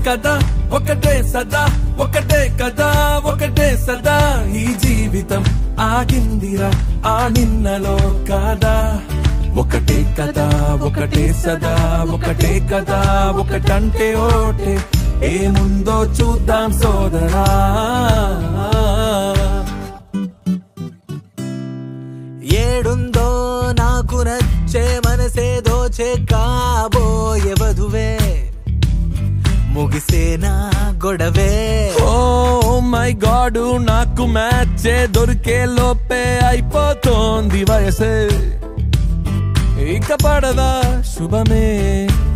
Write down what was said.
కదా ఒకటే సదా ఒకటే కదా ఒకటే సదా ఈ జీవితం ఆగిందిరా ఆ నిన్నలో కాదా ఒకటే కదా ఒకటే సదా ఒకటే కదా ఒకటంటే ఓటే ఏముందో చూద్దాం సోదరా ఏడుందో నాకు నచ్చే మనసే దోచే కాబోయే వధువే ముగిసేనా గొడవే ఓ మై గాడ్ నాకు మ్యాచ్ దొరికే లోపే అయిపోతోంది వయసే ఇక పడదా శుభమే